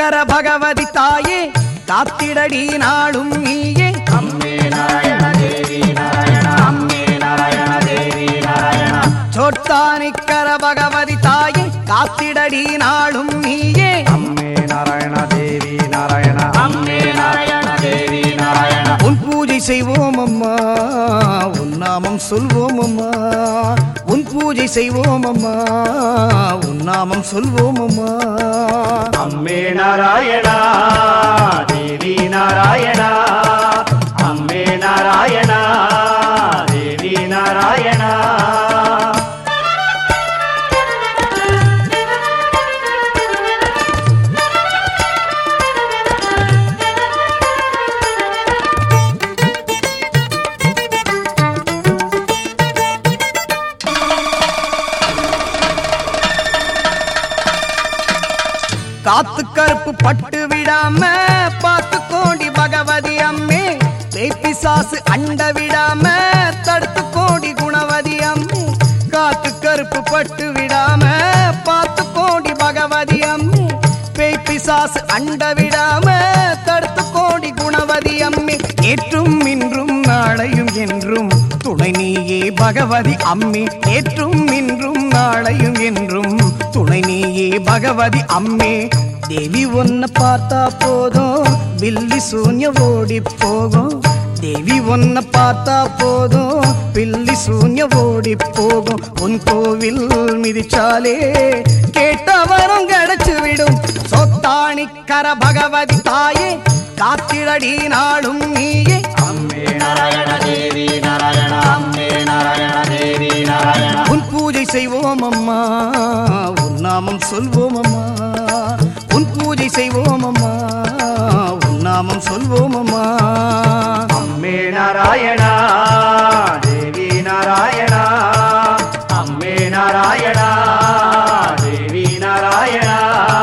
காத்தாணிக்கர பகவதி தாயே காத்திடடி நாளும் நீயே அம்மே நாராயண தேவி நாராயண அம்மே நாராயண தேவி நாராயண சோட்டானிக்கர பகவதி தாயே காத்திடடி நாளும் நீயே அம்மே நாராயண தேவி நாராயண அம்மே நாராயண தேவி நாராயண உன் பூஜை செய்வோம் அம்மா உன் நாமம் சொல்வோம் அம்மா உன் பூஜை செய்வோம் அம்மா உன் நாமம் சொல்வோம் அம்மா அம்மே நாராயணா தேவி நாராயணா அம்மே நாராயணா தேவி நாராயணா காத்து கருப்பு பட்டு விடாம பார்த்து கோடி பகவதி அம்மே பேப்பி சாசு அண்ட விடாம தடுத்து கோடி குணவதி அம்மே காத்து கருப்பு பட்டு விடாம பார்த்து கோடி பகவதி அம்மே பேப்பி சாசு அண்ட விடாம தடுத்து கோடி குணவதி அம்மே ஏற்றும் இன்றும் நாளையும் என்றும் துணை நீயே பகவதி அம்மே ஏற்றும் இன்றும் நாளையும் என்றும் துணை நீயே பகவதி அம்மே தேவி ஒன்ன பார்த்தா போதும் பில்லி சூன்ய ஓடி போகும் தேவி ஒன்ன பார்த்தா போதும் பில்லி சூன்ய ஓடி போகும் உன் கோவில் மிதிச்சாலே கேட்டவரும் கிடைச்சு விடும் சொத்தாணிக்கர பகவதி தாயே காத்திரடி நாளும் நீயே அம்மே நாராயண தேவி நாராயண அம்மே நாராயண தேவி நாராயண உன் பூஜை செய்வோம் அம்மா உன் நாமம் சொல்வோம் அம்மா உன் பூஜை செய்வோம் அம்மா உன் நாமம் சொல்வோம் அம்மா அம்மே நாராயணா தேவி நாராயணா அம்மே நாராயணா தேவி நாராயணா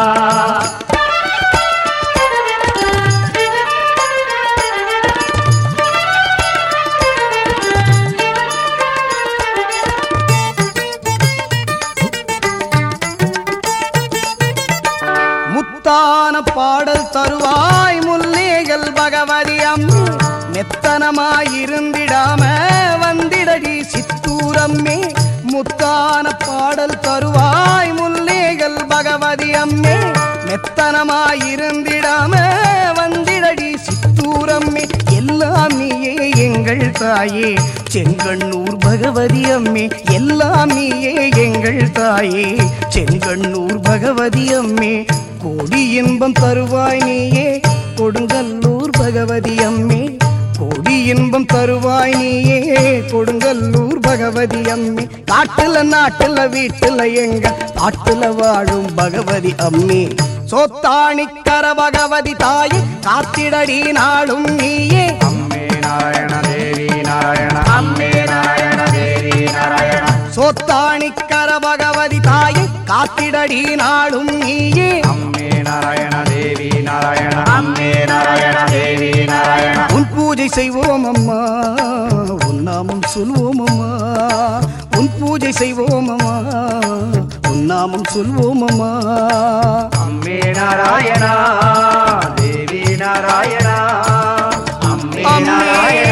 முத்தான பாடல் தருவாய் முல்லேகள் பகவதி அம்மே மெத்தனமாயிருந்திடாம வந்திடடி சித்தூரம்மே முத்தான பாடல் தருவாய் முல்லேகள் பகவதி அம்மே மெத்தனமாயிருந்திடாம வந்திடடி சித்தூரம்மே எல்லாம் நீயே எங்கள் தாயே செங்கண்ணூர் பகவதி அம்மே எல்லாம் நீயே எங்கள் தாயே செங்கண்ணூர் பகவதி அம்மே கோடி இன்பம் தருவாய் நீயே கொடுங்கல்லூர் பகவதி அம்மே கோடி இன்பம் தருவாய் நீயே கொடுங்கல்லூர் பகவதி அம்மே காட்டுல நாட்டுல வீட்டுல எங்க பாட்டுல வாழும் பகவதி அம்மே சோத்தாணிக்கர பகவதி தாயே காத்திடடி நாளும் நீயே அம்மே நாராயண தேவி நாராயண அம்மே நாராயண தேவி நாராயண சோத்தாணிக்கர பகவதி தாயே காத்திடடி நாளும் நீயே அம்மே நாராயண தேவி நாராயண அம்மே நாராயண தேவி நாராயண உன் பூஜை செய்வோம் அம்மா உன் நாமம் சொல்வோம் அம்மா உன் பூஜை செய்வோம் அம்மா உன் நாமம் சொல்வோம் அம்மா அம்மே நாராயணா தேவி நாராயணா அம்மே அம்மே நாராயணா